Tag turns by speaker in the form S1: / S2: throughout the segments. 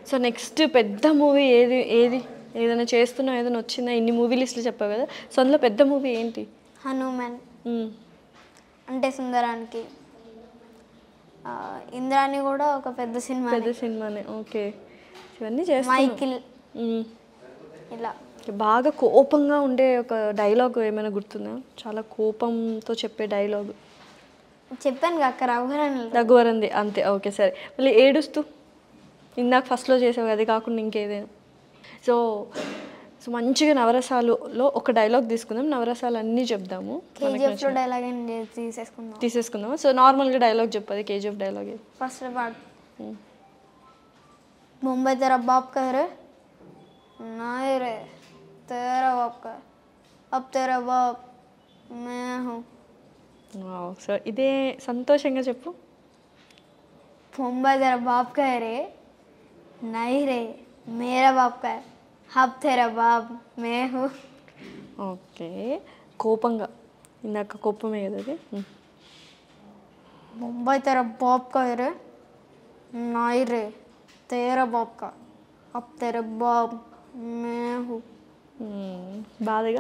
S1: So next పెద్ద movie ఏది ఏది ఏదైనా చేస్తున్నావు ఏదైనా వచ్చిందా ఇన్ని మూవీ లిస్టులు చెప్పావు కదా సో అందులో పెద్ద మూవీ ఏంటి
S2: హనుమాన్
S1: మ్మ్.
S2: అంటే సుందరానికి ఆ, ఇంద్రాణి కూడా ఒక పెద్ద సినిమా
S1: పెద్ద సినిమానే ఓకే ఇవన్నీ చేస్తా
S2: మైకిల్ ఇలా
S1: బాగా కోపంగా ఉండే ఒక డైలాగ్ ఏమైనా గుర్తుందా చాలా కోపంతో చెప్పే డైలాగ్
S2: చెప్పాను అక్క రఘువరన్
S1: రఘువరంది అంతే ఓకే సరే మళ్ళీ ఏడుస్తూ ఇందాక ఫస్ట్లో చేసావు అది కాకుండా ఇంకేదైనా సో సో మంచిగా నవరసాలులో ఒక డైలాగ్ తీసుకుందాం నవరసాలు అన్నీ చెప్దాము
S2: కేజీఎఫ్లో డైలాగ్ తీసేసుకుందాం
S1: తీసేసుకుందాం సో నార్మల్గా డైలాగ్ చెప్పదు KGF dialogue
S2: first part Mumbai तेरा बाप का है रे नहीं रे तेरा बाप का है। अब तेरा बाप मैं हूँ
S1: సో ఇదే సంతోషంగా చెప్పు
S2: मुंबई तेरा बाप का है रे नहीं रे मेरा बाप का है अब तेरा बाप मैं हूँ
S1: ఓకే కోపంగా ఇందాక కోపమే కదా అది ఉమ్.
S2: मुंबई तेरा बाप का है रे नहीं रे तेरा बाप का अब तेरा बाप मैं हूँ
S1: ఉమ్, బాధగా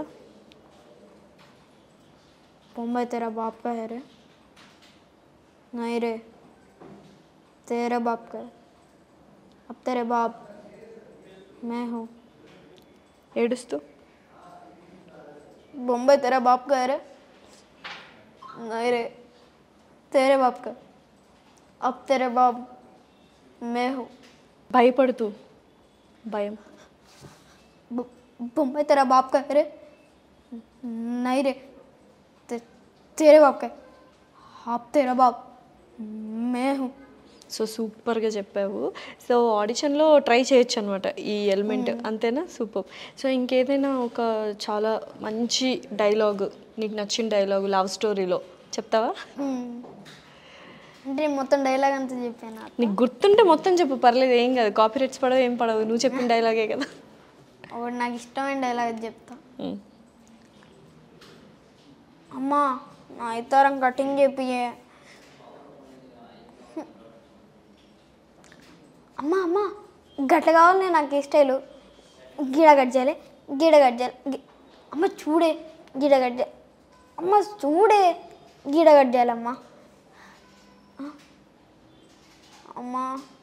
S2: मुंबई तेरा बाप का है रे नहीं रे तेरे बाप का है अब तेरे बाप मैं हूँ
S1: ఏడుస్తూ
S2: मुंबई तेरा बाप का है रे नहीं रे तेरे बाप का अब तेरे बाप मैं हूँ
S1: భయపడుతూ భయం
S2: बु- मुंबई तेरा बाप का है रे नहीं रे ते, तेरे बाप का है अब तेरा बाप मैं हूँ
S1: సో సూపర్గా చెప్పావు సో ఆడిషన్లో ట్రై చేయొచ్చు అనమాట ఈ ఎలిమెంట్ అంతేనా సూపర్ సో ఇంకేదైనా ఒక చాలా మంచి డైలాగ్ నీకు నచ్చిన డైలాగ్ లవ్ స్టోరీలో చెప్తావా
S2: అంటే నేను మొత్తం డైలాగ్ అంతా చెప్పాను
S1: నీకు గుర్తుంటే మొత్తం చెప్పు పర్లేదు ఏం కాదు కాపీ రైట్స్ పడవు ఏం పడవు నువ్వు చెప్పిన డైలాగే కదా
S2: ఒకటి నాకు ఇష్టమైన డైలాగ్ చెప్తా
S1: ఉమ్.
S2: అమ్మా నా ఇతరం కటింగ్ చెప్పియే అమ్మా అమ్మా గట్ల కావాలి నాకు ఈ స్టైలు గీడ కట్ చేయాలి గీడ కట్ చేయాలి గి- అమ్మ చూడే గీడ కట్ చేయాలి అమ్మ చూడే గీడ కట్ చేయాలమ్మా ఆ? అమ్మా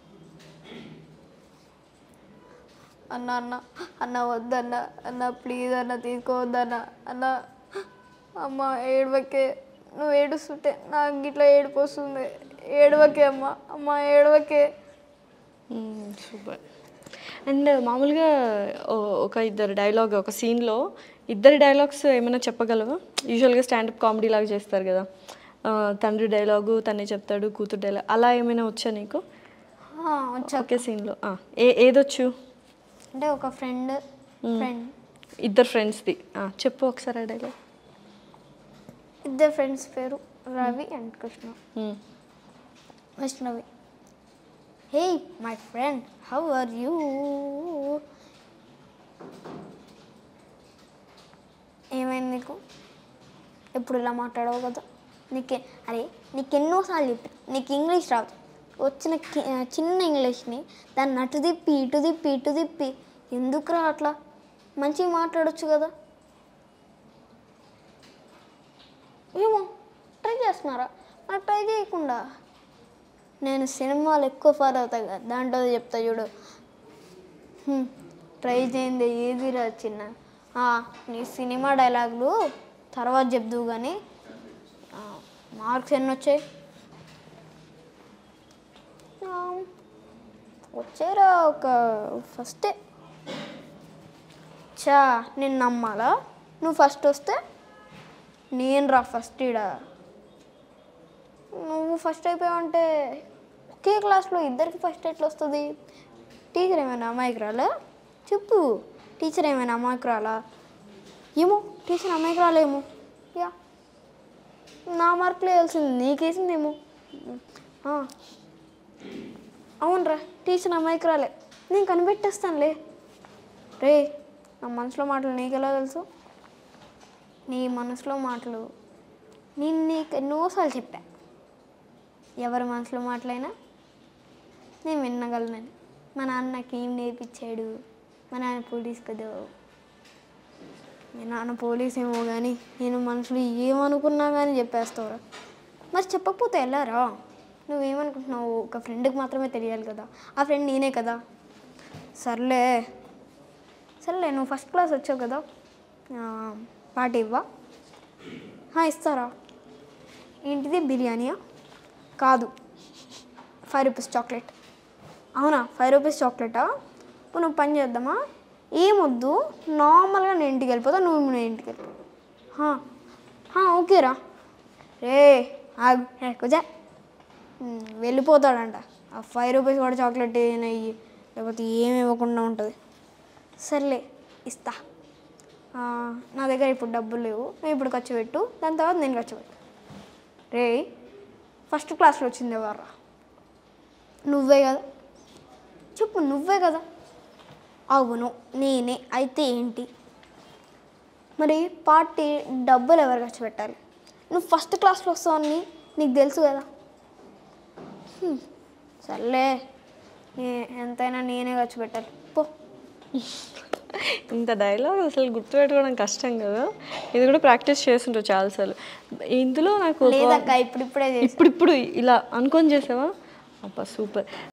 S2: అన్న అన్న అన్న వద్దన్న అన్న ప్లీజ్ అన్న తీసుకోవద్దన్న అన్న అమ్మ ఏడవకే నువ్వు ఏడుస్తుంటే నాకు ఇట్లా ఏడుపు వస్తుంది ఏడవకే అమ్మ అమ్మ ఏడవకే
S1: సూపర్ అండ్ మామూలుగా ఓ- ఒక ఇద్దరు డైలాగ్ ఒక సీన్లో ఇద్దరు డైలాగ్స్ ఏమైనా చెప్పగలవా యూజువల్గా స్టాండప్ కామెడీ లాగా చేస్తారు కదా ఆ, తండ్రి డైలాగు తనే చెప్తాడు కూతురు డైలాగ్ అలా ఏమైనా వచ్చా నీకు
S2: ఆ, వచ్చా
S1: ఒకే సీన్లో ఏ ఏదొచ్చు
S2: అంటే ఒక ఫ్రెండ్ ఫ్రెండ్
S1: ఇద్దరు ఫ్రెండ్స్ది చెప్పు ఒకసారి ఆ డైలాగ్
S2: ఇద్దరు ఫ్రెండ్స్ పేరు Ravi and Krishna Vaishnavi hey my friend how are you ఏమైంది నీకు ఎప్పుడు ఇలా మాట్లాడవు కదా నీకే అరే నీకు ఎన్నోసార్లు చెప్పి నీకు ఇంగ్లీష్ రాదు వచ్చిన కి- చిన్న ఇంగ్లీష్ని దాన్ని అటు తిప్పి ఇటు తిప్పి ఇటు తిప్పి ఎందుకురా అట్లా మంచిగా మాట్లాడొచ్చు కదా ఏమో ట్రై చేస్తున్నారా నాకు ట్రై చేయకుండా నేను సినిమాలు ఎక్కువ ఫాలో అవుతా కదా దాంట్లో చెప్తా చూడు హ్మ్, ట్రై చేయండి ఏది రా చిన్న ఆ, నీ సినిమా డైలాగులు తర్వాత చెప్దు కానీ మార్క్స్ ఎన్ని వచ్చాయి ఆ, వచ్చారా ఒక ఫస్టే చా నేను నమ్మాలా నువ్వు ఫస్ట్ వస్తే నేను రా ఫస్ట్ ఈడ నువ్వు ఫస్ట్ అయిపోయావంటే ఒకే క్లాస్లో ఇద్దరికి ఫస్ట్ ఎట్లా వస్తుంది టీచర్ ఏమైనా అమ్మాయికి రాలా చెప్పు టీచర్ ఏమైనా అమ్మాయికి రాలా ఏమో టీచర్ అమ్మాయికి రాలేమో యా నా మార్కులు వేయాల్సింది నీకేసిందేమో ఆ. అవునరా టీచర్ అమ్మాయికి రాలే నేను కనిపెట్టేస్తానులే రే నా మనసులో మాటలు నీకెలా తెలుసు నీ మనసులో మాటలు నేను నీకు ఎన్నోసార్లు చెప్పా ఎవరి మనసులో మాటలైనా నేను వినగలనని మా నాన్న నాకు ఏం నేర్పించాడు మా నాన్న పోలీస్ కదా మీ నాన్న పోలీస్ ఏమో కానీ నేను మనుషులు ఏమనుకున్నా కానీ చెప్పేస్తావురా మరి చెప్పకపోతే వెళ్ళారా నువ్వేమనుకుంటున్నావు ఒక ఫ్రెండ్కి మాత్రమే తెలియాలి కదా ఆ ఫ్రెండ్ నేనే కదా సర్లే సర్లే నువ్వు ఫస్ట్ క్లాస్ వచ్చావు కదా ఆ, పార్టీ ఇవ్వా ఆ, ఇస్తారా ఏంటిది బిర్యానీయా కాదు ఫైవ్ రూపీస్ చాక్లెట్ అవునా ఫైవ్ రూపీస్ చాక్లెటా ఇప్పుడు నువ్వు పని చేద్దామా ఏమొద్దు నార్మల్గా నేను ఇంటికి వెళ్ళిపోతా నువ్వు నేను ఇంటికి వెళ్ళిపో హా, హా, ఓకేరా రే ఆగు ఏ, కుజా ఉమ్, వెళ్ళిపోతాడంట ఆ ఫైవ్ రూపీస్ కూడా చాక్లెట్ నెయ్యి లేకపోతే ఏమి ఇవ్వకుండా ఉంటుంది సర్లే ఇస్తా ఆ, నా దగ్గర ఇప్పుడు డబ్బులు లేవు నువ్వు ఇప్పుడు ఖర్చు పెట్టు దాని తర్వాత నేను ఖర్చు పెట్టు రే ఫస్ట్ క్లాస్లో వచ్చింది ఎవర్రా నువ్వే కదా చెప్పు నువ్వే కదా అవును నేనే అయితే ఏంటి మరి పార్టీ డబ్బులు ఎవరు ఖర్చు పెట్టాలి నువ్వు ఫస్ట్ క్లాస్లో వస్తావని నీకు తెలుసు కదా హ్మ్, సర్లే నే ఎంతైనా నేనే ఖర్చు పెట్టాలి పో
S1: ఇంత డైలాగ్ అసలు గుర్తుపెట్టుకోవడం కష్టం కదా ఇది కూడా ప్రాక్టీస్ చేస్తుంటావు చాలాసార్లు ఇందులో నాకు ఒక-
S2: లేదక్క ఇప్పుడు ఇప్పుడే చేసి
S1: ఇప్పుడిప్పుడు ఇలా అనుకొని చేసావా అబ్బా సూపర్